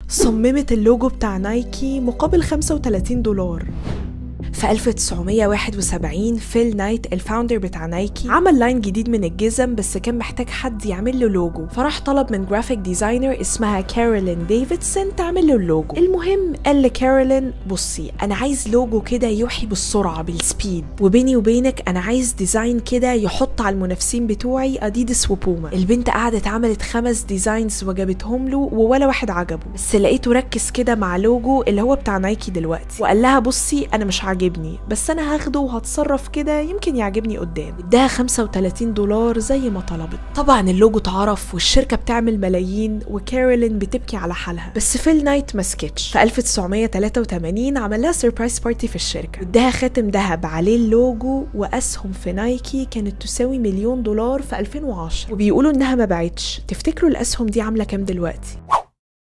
صممت اللوجو بتاع نايكي مقابل 35 دولار في 1971 فيل نايت الفاوندر بتاع نايكي عمل لاين جديد من الجزم بس كان محتاج حد يعمل له لوجو فراح طلب من جرافيك ديزاينر اسمها كارولين ديفيدسون تعمل له اللوجو المهم قال لكارولين بصي انا عايز لوجو كده يوحي بالسرعه بالسبيد وبيني وبينك انا عايز ديزاين كده يحط على المنافسين بتوعي اديدس وبوما البنت قعدت عملت خمس ديزاينز وجابتهم له وولا واحد عجبه بس لقيته ركز كده مع لوجو اللي هو بتاع نايكي دلوقتي وقال لها بصي انا مش عاجبني بس انا هاخده وهتصرف كده يمكن يعجبني قدام اداها 35 دولار زي ما طلبت طبعا اللوجو اتعرف والشركه بتعمل ملايين وكارولين بتبكي على حالها بس فيل نايت ما سكتش في 1983 عمل لها سربرايز بارتي في الشركه اداها خاتم ذهب عليه اللوجو واسهم في نايكي كانت تساوي مليون دولار في 2010 وبيقولوا انها ما باعتش تفتكروا الاسهم دي عامله كام دلوقتي